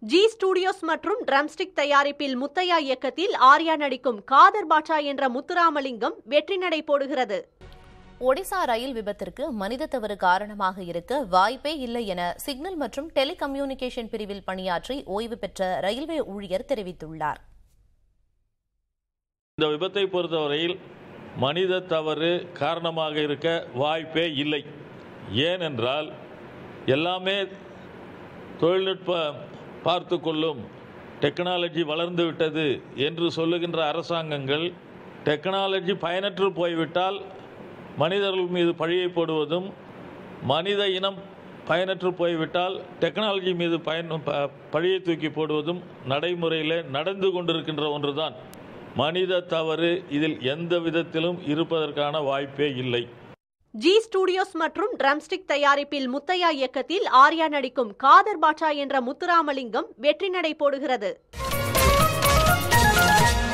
G studios மற்றும் drumstick தயாரிப்பில் முத்தையா இயக்கத்தில் ஆர்யா நடிக்கும் காதர் பாட்சா என்ற முத்துராமலிங்கம் வெற்றி நடை போடுகிறது ஒடிசா ரயில் விபத்திற்கு மனித தவறு காரணமாக இருக்க வாய்ப்பே இல்லை என சிக்னல் மற்றும் டெலிகம்யூனிகேஷன் பிரிவில் பணியாற்றி ஓய்வு பெற்ற ரயில்வே ஊழியர் தெரிவித்துள்ளார் இந்த விபத்தை பொறுத்தவரையில் மனித தவறு காரணமாக இருக்க வாய்ப்பே இல்லை ஏனென்றால் எல்லாமே தொழில்நுட்ப பார்த்து கொள்ளும் டெக்னாலஜி வளர்ந்து விட்டது என்று சொல்லுகின்ற அரசாங்கங்கள் டெக்னாலஜி பயனற்று போய்விட்டால் மனிதர்கள் மீது பழியை போடுவதும் மனித இனம் பயனற்று போய்விட்டால் டெக்னாலஜி மீது பயன் ப- பழியை தூக்கி போடுவதும் நடைமுறையில் நடந்து கொண்டிருக்கின்ற ஒன்றுதான் மனித தவறு இதில் எந்த விதத்திலும் இருப்பதற்கான வாய்ப்பே இல்லை ஜி ஸ்டுடியோஸ் மற்றும் ட்ரம்ஸ்டிக் தயாரிப்பில் முத்தையா இயக்கத்தில் ஆர்யா நடிக்கும் காதர் பாட்சா என்ற முத்துராமலிங்கம் வெற்றி நடை போடுகிறது